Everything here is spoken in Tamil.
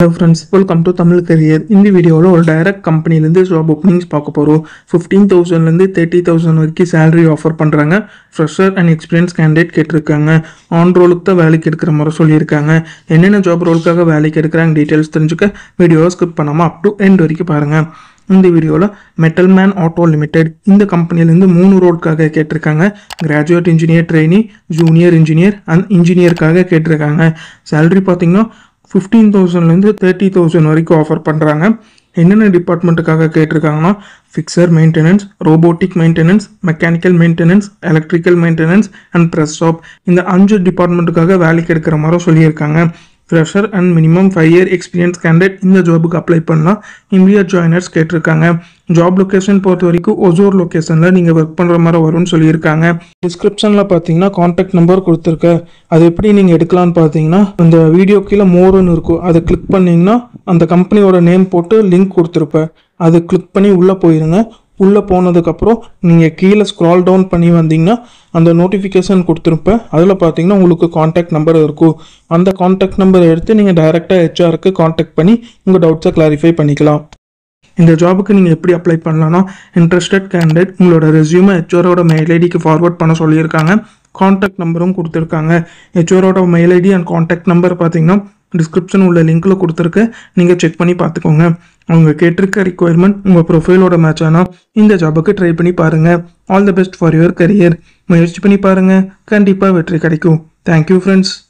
hello friends welcome to Tamil career இந்த வீடியோவில் ஒரு டைரக்ட் கம்பெனிலேருந்து ஜாப் ஓப்பனிங்ஸ் பார்க்க போகிறோம் ஃபிஃப்டீன் தௌசண்ட்லேருந்து தேர்ட்டி தௌசண்ட் வரைக்கும் சேலரி ஆஃபர் பண்ணுறாங்க ஃப்ரெஷர் அண்ட் எக்ஸ்பீரியன்ஸ் கேண்டிடேட் கேட்டிருக்காங்க ஆன் ரோலுக்கு தான் வேலைக்கு எடுக்கிற மாதிரி சொல்லியிருக்காங்க என்னென்ன ஜாப் ரோலுக்காக வேலைக்கு எடுக்கிறாங்க டீட்டெயில்ஸ் தெரிஞ்சுக்க வீடியோவை ஸ்கிப் பண்ணாமல் அப் டு எண்ட் வரைக்கும் பாருங்கள் இந்த வீடியோவில் மெட்டல் மேன் ஆட்டோ லிமிடெட் இந்த கம்பெனிலேருந்து மூணு ரோலுக்காக கேட்டிருக்காங்க graduate engineer trainee junior engineer and இன்ஜினியருக்காக கேட்டிருக்காங்க சேலரி பார்த்தீங்கன்னா ஃபிஃப்டீன் தௌசண்ட்லேருந்து தேர்ட்டி தௌசண்ட் வரைக்கும் ஆஃபர் பண்ணுறாங்க என்னென்ன டிபார்ட்மெண்ட்டுக்காக கேட்டிருக்காங்கன்னா fixture maintenance robotic maintenance mechanical maintenance electrical maintenance and press shop இந்த அஞ்சு டிபார்ட்மெண்ட்டுக்காக வேலைக்கு எடுக்கிற மாதிரி சொல்லியிருக்காங்க fresher and minimum five year experience candidate இந்த ஜாபுக்கு அப்ளை பண்ணலாம் இந்தியா ஜாயினர்ஸ் கேட்டிருக்காங்க ஜாப் லொக்கேஷன் பொறுத்த வரைக்கும் ஒசூர் லொக்கேஷனில் நீங்கள் ஒர்க் பண்ணுற மாதிரி வரும்னு சொல்லியிருக்காங்க டிஸ்கிரிப்ஷனில் பார்த்தீங்கன்னா காண்டாக்ட் நம்பர் கொடுத்துருக்கேன் அது எப்படி நீங்கள் எடுக்கலாம்னு பார்த்தீங்கன்னா அந்த வீடியோ கீழே மோருன்னு இருக்கும் அதை கிளிக் பண்ணிங்கன்னா அந்த கம்பெனியோட நேம் போட்டு லிங்க் கொடுத்துருப்பேன் அதை கிளிக் பண்ணி உள்ளே போயிருங்க உள்ளே போனதுக்கப்புறம் நீங்கள் கீழே ஸ்க்ரால் டவுன் பண்ணி வந்தீங்கன்னா அந்த நோட்டிஃபிகேஷன் கொடுத்துருப்பேன் அதில் பார்த்தீங்கன்னா உங்களுக்கு காண்டாக்ட் நம்பர் இருக்கும் அந்த காண்டாக்ட் நம்பரை எடுத்து நீங்கள் டைரெக்டாக ஹெச்ஆருக்கு காண்டாக்ட் பண்ணி உங்கள் டவுட்ஸை கிளாரிஃபை பண்ணிக்கலாம் இந்த ஜாபுக்கு நீங்கள் எப்படி அப்ளை பண்ணலாம்னா இன்ட்ரெஸ்டட் கேண்டிடேட் உங்களோட ரெஸ்யூமை ஹெச்ஆரோட மெயில் ஐடிக்கு ஃபார்வர்ட் பண்ண சொல்லியிருக்காங்க காண்டாக்ட் நம்பரும் கொடுத்துருக்காங்க ஹெச்ஆரோட mail ID and contact number பார்த்தீங்கன்னா டிஸ்கிரிப்ஷன் உள்ள லிங்க்கில் கொடுத்துருக்கு நீங்கள் செக் பண்ணி பார்த்துக்கோங்க அவங்க கேட்டிருக்க ரிக்குவயர்மெண்ட் உங்கள் ப்ரொஃபைலோட மேட்ச் ஆனால் இந்த ஜாபுக்கு ட்ரை பண்ணி பாருங்கள் all the best for your career முயற்சி பண்ணி பாருங்கள் கண்டிப்பாக வெற்றி கிடைக்கும் தேங்க்யூ ஃப்ரெண்ட்ஸ்